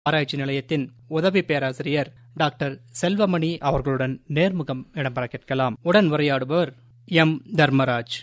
ஆராய்ச்சி நிலையத்தின் உதவி பேராசிரியர் டாக்டர் செல்வமணி அவர்களுடன் நேர்முகம் இடம்பெற கேட்கலாம் உடன் உரையாடுபவர் எம் தர்மராஜ்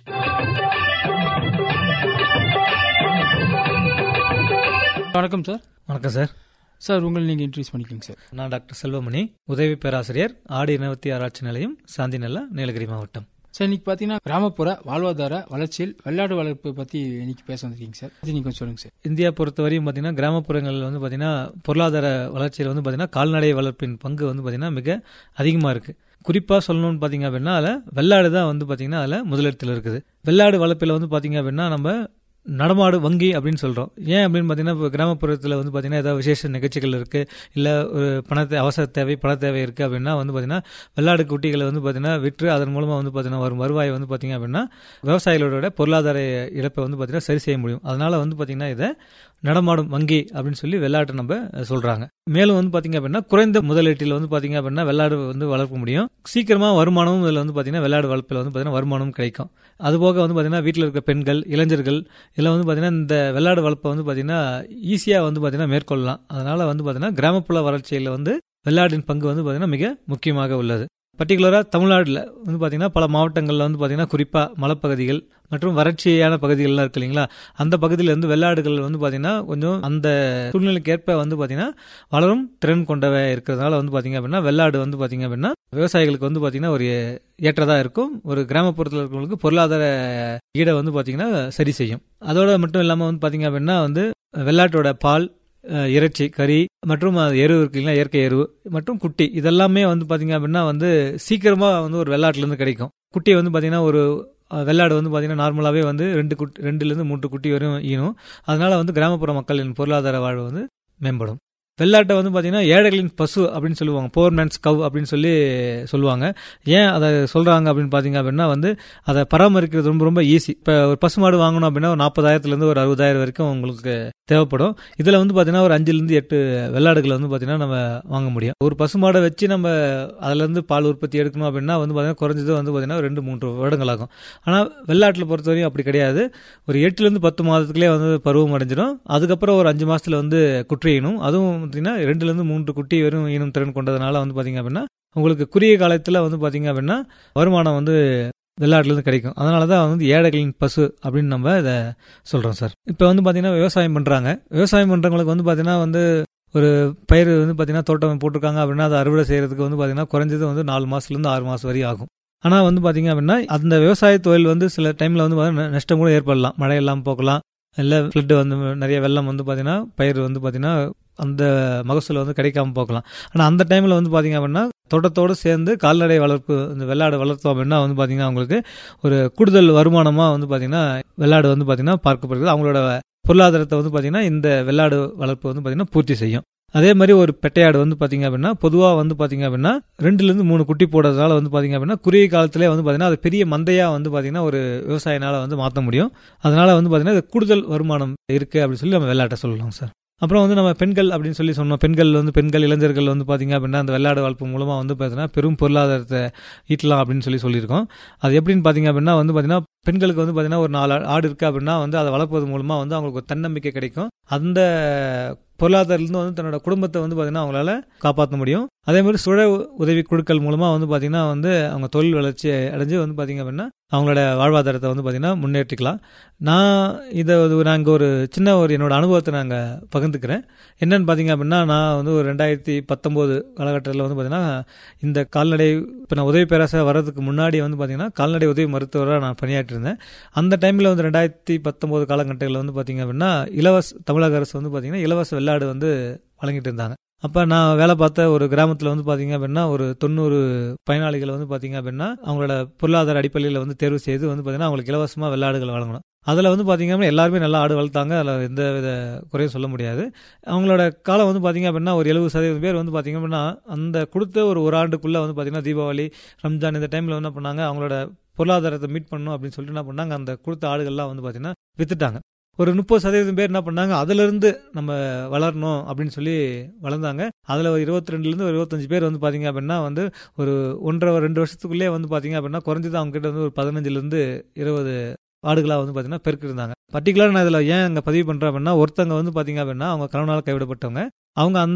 வணக்கம் சார் வணக்கம் சார் சார் உங்களை நீங்கள் இன்ட்ரடியூஸ் பண்ணிக்கோங்க சார் நான் டாக்டர் செல்வமணி உதவி பேராசிரியர் ஆடு இனவத்தி ஆராய்ச்சி நிலையம் சாந்திநல்லா நீலகிரி மாவட்டம் சார் இன்னைக்கு பார்த்தீங்கன்னா கிராமப்புற வாழ்வாதார வளர்ச்சியில் வெள்ளாடு வளர்ப்பு பற்றி இன்னைக்கு பேச வந்திருக்கீங்க சார் அது நீங்கள் கொஞ்சம் சொல்லுங்க சார் இந்தியா பொறுத்தவரையும் பார்த்தீங்கன்னா கிராமப்புறங்களில் வந்து பார்த்தீங்கன்னா பொருளாதார வளர்ச்சியில் வந்து பார்த்தீங்கன்னா கால்நடை வளர்ப்பின் பங்கு வந்து பார்த்தீங்கன்னா மிக அதிகமாக இருக்கு குறிப்பாக சொல்லணும்னு பார்த்தீங்க அப்படின்னா அதில் வெள்ளாடு தான் வந்து பார்த்தீங்கன்னா அதில் முதலிடத்தில் இருக்குது வெள்ளாடு வளர்ப்பில் வந்து பார்த்தீங்க அப்படின்னா நம்ம நடமாடு வங்கி அப்படின்னு சொல்கிறோம் ஏன் அப்படின்னு பார்த்தீங்கன்னா இப்போ கிராமப்புறத்தில் வந்து பார்த்தீங்கன்னா ஏதாவது விசேஷ நிகழ்ச்சிகள் இருக்குது இல்லை ஒரு பணத்தை அவசர தேவை பண தேவை இருக்குது அப்படின்னா வந்து பார்த்தீங்கன்னா வெள்ளாடு குட்டிகளை வந்து பார்த்தீங்கன்னா விற்று அதன் மூலமாக வந்து பார்த்தீங்கன்னா வரும் வருவாய் வந்து பார்த்தீங்க அப்படின்னா விவசாயிகளோட பொருளாதார இழப்பை வந்து பார்த்தீங்கன்னா சரி செய்ய முடியும் அதனால வந்து பார்த்தீங்கன்னா இதை நடமாடும் வங்கி அப்படின்னு சொல்லி வெள்ளாட்டை நம்ம சொல்றாங்க மேலும் வந்து பாத்தீங்க அப்படின்னா குறைந்த முதலீட்டில் வந்து பாத்தீங்க அப்படின்னா வெள்ளாடு வந்து வளர்க்க முடியும் சீக்கிரமா வருமானமும் இதில் வந்து பாத்தீங்கன்னா வெள்ளாடு வளர்ப்பில் வந்து பாத்தீங்கன்னா வருமானமும் கிடைக்கும் அதுபோக வந்து பாத்தீங்கன்னா வீட்டில் இருக்க பெண்கள் இளைஞர்கள் இதில் வந்து பாத்தீங்கன்னா இந்த வெள்ளாடு வளர்ப்பை வந்து பாத்தீங்கன்னா ஈஸியா வந்து பாத்தீங்கன்னா மேற்கொள்ளலாம் அதனால வந்து பாத்தீங்கன்னா கிராமப்புற வளர்ச்சியில் வந்து வெள்ளாடின் பங்கு வந்து பாத்தீங்கன்னா மிக முக்கியமாக உள்ளது பர்டிகுலராக தமிழ்நாட்டில் வந்து பார்த்தீங்கன்னா பல மாவட்டங்களில் வந்து பார்த்தீங்கன்னா குறிப்பாக மலைப்பகுதிகள் மற்றும் வறட்சியான பகுதிகள்லாம் இருக்கு இல்லைங்களா அந்த பகுதியில் வந்து வெள்ளாடுகள் வந்து பார்த்தீங்கன்னா கொஞ்சம் அந்த சூழ்நிலைக்கு ஏற்ப வந்து பார்த்தீங்கன்னா வளரும் திறன் கொண்டவை இருக்கிறதுனால வந்து பார்த்தீங்க அப்படின்னா வெள்ளாடு வந்து பார்த்தீங்க அப்படின்னா விவசாயிகளுக்கு வந்து பார்த்தீங்கன்னா ஒரு ஏற்றதாக இருக்கும் ஒரு கிராமப்புறத்தில் இருக்கிறவங்களுக்கு பொருளாதார ஈடை வந்து பார்த்தீங்கன்னா சரி செய்யும் அதோட மட்டும் இல்லாமல் வந்து பார்த்தீங்க அப்படின்னா வந்து வெள்ளாட்டோட பால் இறைச்சி கறி மற்றும் எரு இருக்குங்களா இயற்கை எரு மற்றும் குட்டி இதெல்லாமே வந்து பாத்தீங்க அப்படின்னா வந்து சீக்கிரமா வந்து ஒரு வெள்ளாட்டுல இருந்து கிடைக்கும் குட்டி வந்து பாத்தீங்கன்னா ஒரு வெள்ளாடு வந்து பாத்தீங்கன்னா நார்மலாவே வந்து ரெண்டு குட்டி ரெண்டுல இருந்து மூன்று குட்டி வரையும் ஈனும் அதனால வந்து கிராமப்புற மக்களின் பொருளாதார வாழ்வு வந்து மேம்படும் வெள்ளாட்டை வந்து பார்த்தீங்கன்னா ஏழைகளின் பசு அப்படின்னு சொல்லுவாங்க போர் மேன்ஸ் கவ் அப்படின்னு சொல்லி சொல்லுவாங்க ஏன் அதை சொல்கிறாங்க அப்படின்னு பார்த்தீங்க அப்படின்னா வந்து அதை பராமரிக்கிறது ரொம்ப ரொம்ப ஈஸி இப்போ ஒரு பசு மாடு வாங்கணும் அப்படின்னா ஒரு நாற்பதாயிரத்துலேருந்து ஒரு அறுபதாயிரம் வரைக்கும் உங்களுக்கு தேவைப்படும் இதில் வந்து பார்த்தீங்கன்னா ஒரு அஞ்சுலேருந்து எட்டு வெள்ளாடுகளை வந்து பார்த்தீங்கன்னா நம்ம வாங்க முடியும் ஒரு பசு மாடை வச்சு நம்ம அதுலேருந்து பால் உற்பத்தி எடுக்கணும் அப்படின்னா வந்து பார்த்தீங்கன்னா குறைஞ்சது வந்து பார்த்தீங்கன்னா ரெண்டு மூன்று வருடங்கள் ஆகும் ஆனால் வெள்ளாட்டில் பொறுத்தவரையும் அப்படி கிடையாது ஒரு எட்டுலேருந்து பத்து மாதத்துக்குள்ளே வந்து பருவம் அடைஞ்சிடும் அதுக்கப்புறம் ஒரு அஞ்சு மாதத்தில் வந்து குற்றியணும் அதுவும் பார்த்தீங்கன்னா ரெண்டுலேருந்து மூன்று குட்டி வரும் ஈனும் திறன் கொண்டதுனால வந்து பார்த்தீங்க அப்படின்னா உங்களுக்கு குறுகிய காலத்தில் வந்து பார்த்தீங்க அப்படின்னா வருமானம் வந்து வெள்ளாட்டுலேருந்து கிடைக்கும் அதனால தான் வந்து ஏழைகளின் பசு அப்படின்னு நம்ம இதை சொல்கிறோம் சார் இப்போ வந்து பார்த்தீங்கன்னா விவசாயம் பண்ணுறாங்க விவசாயம் பண்ணுறவங்களுக்கு வந்து பார்த்தீங்கன்னா வந்து ஒரு பயிர் வந்து பார்த்தீங்கன்னா தோட்டம் போட்டிருக்காங்க அப்படின்னா அதை அறுவடை செய்கிறதுக்கு வந்து பார்த்தீங்கன்னா குறைஞ்சது வந்து நாலு மாதத்துலேருந்து ஆறு மாதம் வரையும் ஆகும் ஆனால் வந்து பார்த்தீங்க அப்படின்னா அந்த விவசாய தொழில் வந்து சில டைமில் வந்து பார்த்தீங்கன்னா நஷ்டம் கூட ஏற்படலாம் மழை எல்லாம் போகலாம் இல்லை ஃப்ளட்டு வந்து நிறைய வெள்ளம் வந்து பார்த்தீங்கன்னா பயிர் வந்து பார்த்தீங்கன்னா அந்த மகசூல் வந்து கிடைக்காம போகலாம் ஆனால் அந்த டைமில் வந்து பார்த்தீங்க அப்படின்னா தோட்டத்தோடு சேர்ந்து கால்நடை வளர்ப்பு இந்த வெள்ளாடு வளர்த்தோம் அப்படின்னா வந்து பார்த்தீங்கன்னா அவங்களுக்கு ஒரு கூடுதல் வருமானமாக வந்து பார்த்தீங்கன்னா வெள்ளாடு வந்து பார்த்தீங்கன்னா பார்க்கப்படுகிறது அவங்களோட பொருளாதாரத்தை வந்து பார்த்தீங்கன்னா இந்த வெள்ளாடு வளர்ப்பு வந்து பார்த்தீங்கன்னா பூர்த்தி செய்யும் அதே மாதிரி ஒரு பெட்டையாடு வந்து பாத்தீங்க அப்படின்னா பொதுவாக வந்து பாத்தீங்க அப்படின்னா ரெண்டுல இருந்து மூணு குட்டி போடுறதுனால வந்து பாத்தீங்க அப்படின்னா குறுகிய காலத்திலே வந்து பாத்தீங்கன்னா அது பெரிய மந்தையா வந்து பாத்தீங்கன்னா ஒரு விவசாயினால வந்து மாற்ற முடியும் அதனால வந்து பாத்தீங்கன்னா கூடுதல் வருமானம் இருக்கு அப்படின்னு சொல்லி நம்ம வெள்ளாட்டை சொல்லலாம் சார் அப்புறம் வந்து நம்ம பெண்கள் அப்படின்னு சொல்லி சொன்னோம் பெண்கள் வந்து பெண்கள் இளைஞர்கள் வந்து பார்த்தீங்க அப்படின்னா அந்த வெள்ளாடு வளர்ப்பு மூலமாக வந்து பார்த்தீங்கன்னா பெரும் பொருளாதாரத்தை ஈட்டலாம் அப்படின்னு சொல்லி சொல்லியிருக்கோம் அது எப்படின்னு பார்த்தீங்க அப்படின்னா வந்து பார்த்தீங்கன்னா பெண்களுக்கு வந்து பார்த்தீங்கன்னா ஒரு நாலு ஆடு இருக்குது அப்படின்னா வந்து அதை வளர்ப்பது மூலமாக வந்து அவங்களுக்கு ஒரு தன்னம்பிக்கை கிடைக்கும் அந்த பொருளாதாரத்துலேருந்து வந்து தன்னோட குடும்பத்தை வந்து பார்த்தீங்கன்னா அவங்களால காப்பாற்ற முடியும் அதே மாதிரி சுழ உதவி குழுக்கள் மூலமாக வந்து பார்த்தீங்கன்னா வந்து அவங்க தொழில் வளர்ச்சி அடைஞ்சு வந்து பார்த்தீங்க அப்படின்னா அவங்களோட வாழ்வாதாரத்தை வந்து பார்த்தீங்கன்னா முன்னேற்றிக்கலாம் நான் இதை நான் இங்கே ஒரு சின்ன ஒரு என்னோட அனுபவத்தை நாங்கள் பகிர்ந்துக்கிறேன் என்னன்னு பார்த்தீங்க அப்படின்னா நான் வந்து ஒரு ரெண்டாயிரத்தி பத்தொம்போது காலகட்டத்தில் வந்து பார்த்தீங்கன்னா இந்த கால்நடை இப்போ நான் உதவி பேராசிரியர் வர்றதுக்கு முன்னாடி வந்து பார்த்தீங்கன்னா கால்நடை உதவி மருத்துவராக நான் பணியாற்றிருந்தேன் அந்த டைமில் வந்து ரெண்டாயிரத்தி பத்தொம்போது காலகட்டத்தில் வந்து பார்த்தீங்க அப்படின்னா இலவச தமிழக அரசு வந்து பார்த்தீங்கன்னா இலவச வெள்ளாடு வந்து வழங்கிட்டு இருந்தாங்க அப்போ நான் வேலை பார்த்த ஒரு கிராமத்தில் வந்து பார்த்தீங்க அப்படின்னா ஒரு தொண்ணூறு பயனாளிகள் வந்து பார்த்தீங்க அப்படின்னா அவங்களோட பொருளாதார அடிப்படையில் வந்து தேர்வு செய்து வந்து பார்த்தீங்கன்னா அவங்களுக்கு இலவசமாக வெள்ளாடுகள் வழங்கணும் அதில் வந்து பார்த்தீங்க அப்படின்னா எல்லாருமே நல்லா ஆடு வளர்த்தாங்க அதில் எந்த வித குறையும் சொல்ல முடியாது அவங்களோட காலம் வந்து பார்த்தீங்க அப்படின்னா ஒரு எழுபது சதவீதம் பேர் வந்து பார்த்தீங்க அப்படின்னா அந்த கொடுத்த ஒரு ஒரு ஆண்டுக்குள்ளே வந்து பார்த்தீங்கன்னா தீபாவளி ரம்ஜான் இந்த டைமில் என்ன பண்ணாங்க அவங்களோட பொருளாதாரத்தை மீட் பண்ணணும் அப்படின்னு சொல்லிட்டு என்ன பண்ணாங்க அந்த கொடுத்த ஆடுகள்லாம் வந்து பார்த்தீங்கன்னா வித்துட்டாங்க ஒரு முப்பது சதவீதம் பேர் என்ன பண்ணாங்க அதுல இருந்து நம்ம வளரணும் அப்படின்னு சொல்லி வளர்ந்தாங்க அதுல ஒரு இருபத்தி ரெண்டுல இருந்து ஒரு இருபத்தஞ்சு பேர் வந்து பாத்தீங்க அப்படின்னா வந்து ஒரு ஒன்றரை ரெண்டு வருஷத்துக்குள்ளே வந்து பாத்தீங்க அப்படின்னா குறைஞ்சது அவங்க கிட்ட வந்து ஒரு பதினஞ்சுல இருந்து இருபது ஆடுகளா வந்து பாத்தீங்கன்னா பெருக்கிருந்தாங்க பர்டிகுலர் நான் இதுல ஏன் அங்க பதிவு பண்றேன் அப்படின்னா ஒருத்தவங்க வந்து பாத்தீங்க அப்படின்னா அவங்க கணவனால் கைவிடப்பட்டவங்க அவங்க அந்த